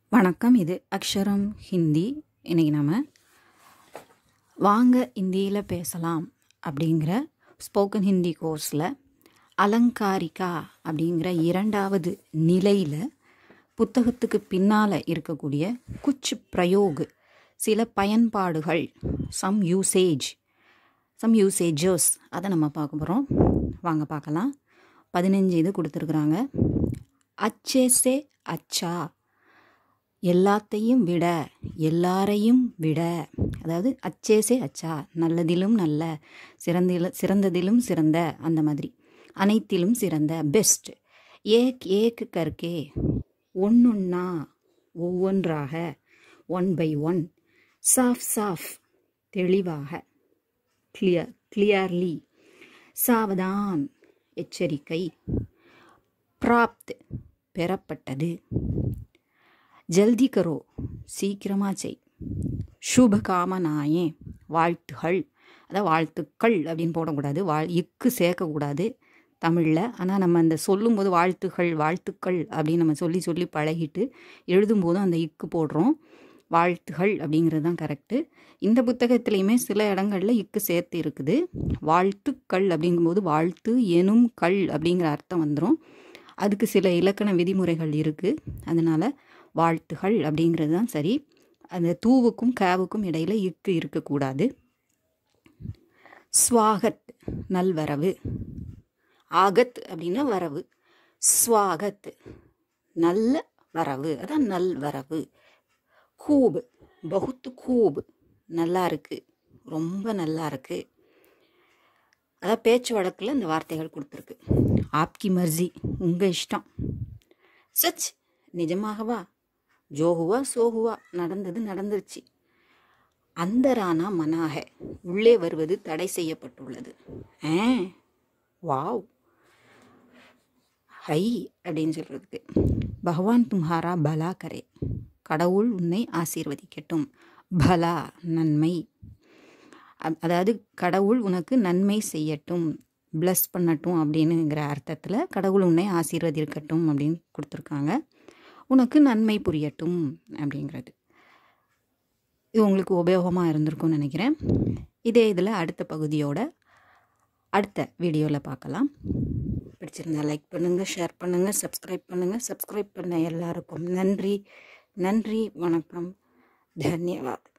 வணக்கம் இது அக்ஷரம் ஹிந்தி இன்றைக்கி நம்ம வாங்க இந்தியில் பேசலாம் அப்படிங்கிற ஸ்போக்கன் ஹிந்தி கோர்ஸில் அலங்காரிகா அப்படிங்கிற இரண்டாவது நிலையில் புத்தகத்துக்கு பின்னால் இருக்கக்கூடிய குச் பிரயோக் சில பயன்பாடுகள் சம் யூசேஜ் சம் யூசேஜஸ் அதை நம்ம பார்க்க போகிறோம் வாங்க பார்க்கலாம் பதினஞ்சு இது கொடுத்துருக்குறாங்க அச்சே சே அச்சா எல்லாத்தையும் விட எல்லாரையும் விட அதாவது அச்சேசே அச்சா நல்லதிலும் நல்ல சிறந்தில சிறந்ததிலும் சிறந்த அந்த மாதிரி அனைத்திலும் சிறந்த பெஸ்ட் ஏக் ஏக் கற்கே ஒன்னொன்னா ஒவ்வொன்றாக ஒன் பை ஒன் சாஃப் சாஃப் தெளிவாக கிளியர் கிளியர்லி சாவதான் எச்சரிக்கை பிராப்த் பெறப்பட்டது ஜல்தி கரோ சீக்கிரமாக செய் சுப காமனாயே வாழ்த்துகள் அதான் வாழ்த்துக்கள் அப்படின்னு போடக்கூடாது வாழ் இக்கு சேர்க்கக்கூடாது தமிழில் ஆனால் நம்ம அந்த சொல்லும்போது வாழ்த்துகள் வாழ்த்துக்கள் அப்படின்னு நம்ம சொல்லி சொல்லி பழகிட்டு எழுதும்போதும் அந்த இக்கு போடுறோம் வாழ்த்துகள் அப்படிங்கிறது தான் கரெக்டு இந்த புத்தகத்துலேயுமே சில இடங்களில் இக்கு சேர்த்து இருக்குது வாழ்த்துக்கள் அப்படிங்கும்போது வாழ்த்து எனும் கள் அப்படிங்கிற அர்த்தம் வந்துடும் அதுக்கு சில இலக்கண விதிமுறைகள் இருக்குது அதனால் வாழ்த்துகள் அப்படிங்கிறது தான் சரி அந்த தூவுக்கும் கேவுக்கும் இடையில் இக்கு இருக்கக்கூடாது ஸ்வாகத் நல்வரவு ஆகத் அப்படின்னா வரவு ஸ்வாகத் நல்ல வரவு அதான் நல்வரவு கூபு பகுத்து கூபு நல்லா இருக்கு ரொம்ப நல்லா இருக்கு அதான் பேச்சு வழக்கில் இந்த வார்த்தைகள் கொடுத்துருக்கு ஆப்கி மர்ஜி உங்கள் இஷ்டம் சச் நிஜமாகவா ஜோகுவா சோகுவா நடந்தது நடந்துருச்சு அந்தரானா மனாக உள்ளே வருவது தடை செய்யப்பட்டுள்ளது ஆ வாவ் ஹை அப்படின்னு சொல்கிறதுக்கு பகவான் தும்ஹாரா பலா கரே கடவுள் உன்னை ஆசீர்வதிக்கட்டும் பலா நன்மை அதாவது கடவுள் உனக்கு நன்மை செய்யட்டும் ப்ளஸ் பண்ணட்டும் அப்படின்னுங்கிற அர்த்தத்தில் கடவுள் உன்னை ஆசீர்வதிக்கட்டும் அப்படின்னு கொடுத்துருக்காங்க உனக்கு நன்மை புரியட்டும் அப்படிங்கிறது இது உங்களுக்கு உபயோகமாக இருந்திருக்கும்னு நினைக்கிறேன் இதே இதில் அடுத்த பகுதியோட அடுத்த வீடியோவில் பார்க்கலாம் பிடிச்சிருந்தா லைக் பண்ணுங்கள் ஷேர் பண்ணுங்கள் சப்ஸ்கிரைப் பண்ணுங்கள் சப்ஸ்கிரைப் பண்ண எல்லாருக்கும் நன்றி நன்றி வணக்கம் தன்யவாத்